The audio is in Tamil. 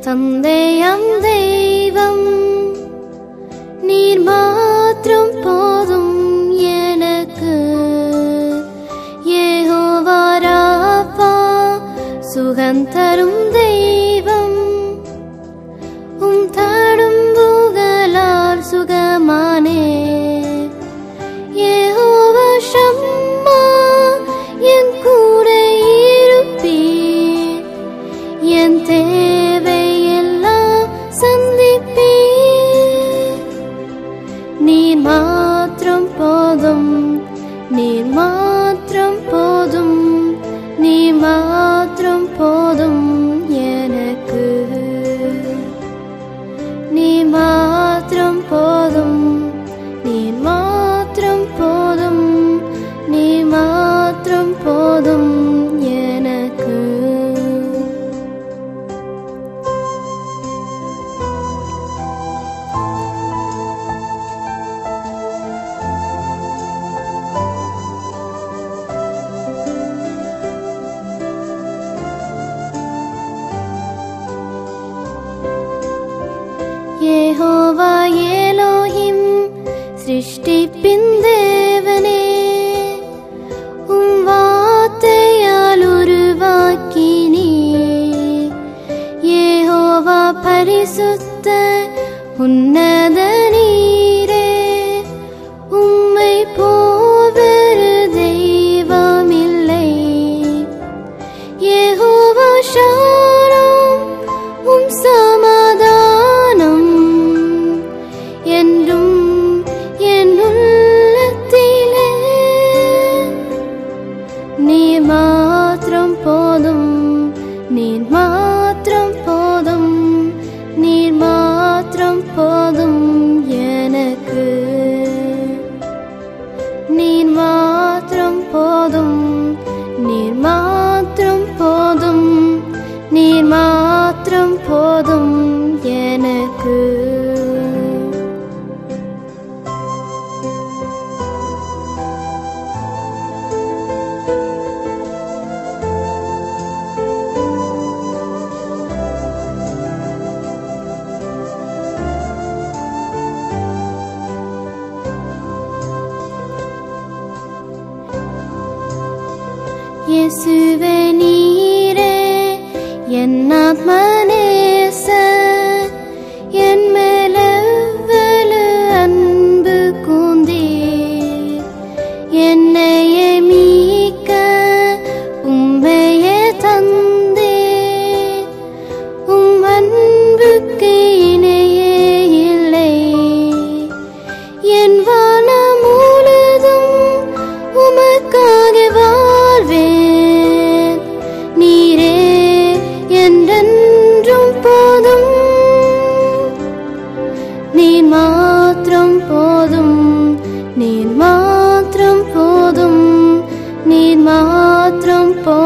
தந்தையம் தெய்வம் நீர் மாத்திரம் போதும் எனக்கு ஏகோவாராப்பா சுகந்தரும் தெய்வம் உம் தடும்புகளால் சுகமானே யெகோவா ஷம்மா என் கூட இருப்பீர் என் தேவையெல்லாம் சந்திப்பீர் நீர் மாத்திரம் போதும் நீர் மாத்திரம் போதும் நீர் மாத்திரம் போதும் எனக்கு நீர் மாத்திரம் போதும் நீர் மாத்திரம் போதும் நீர் மாத்திரம் போதும் எனக்கு யெகோவா ஏலோஹிம் சிருஷ்டிப்பின் தேவனே உம் வார்த்தையால் உருவாக்கினீ யெகோவா பரிசுத்த உன்னத நீரே உம்மை போவரு தெய்வமில்லை யெகோவா ஷாரோம் உம் சமாதானம் என்றும் என் உள்ளத்திலே நீர் மாத்திரம் போதும் நீர் மாத்திரம் போதும் நீர் மாத்திரம் போதும் எனக்கு நீர் மாத்திரம் போதும் நீர் மாத்திரம் போதும் நீர் மாத்திரம் போதும் எனக்கு இயேசுவே நீரே என் ஆத்மநேச என் மேலவ்வளவு அன்பு கூந்தீர் என்னையே மீட்க உம்மையே தந்தே உம் அன்புக்கு இணையே இல்லை என் வானம் முழுதும் உமக்காக வாழ்வேன் நீரே என்றென்றும் போதும் நீர் மாத்திரம் போதும் நீர் மாத்திரம் போதும் நீர் மாத்திரம் போதும்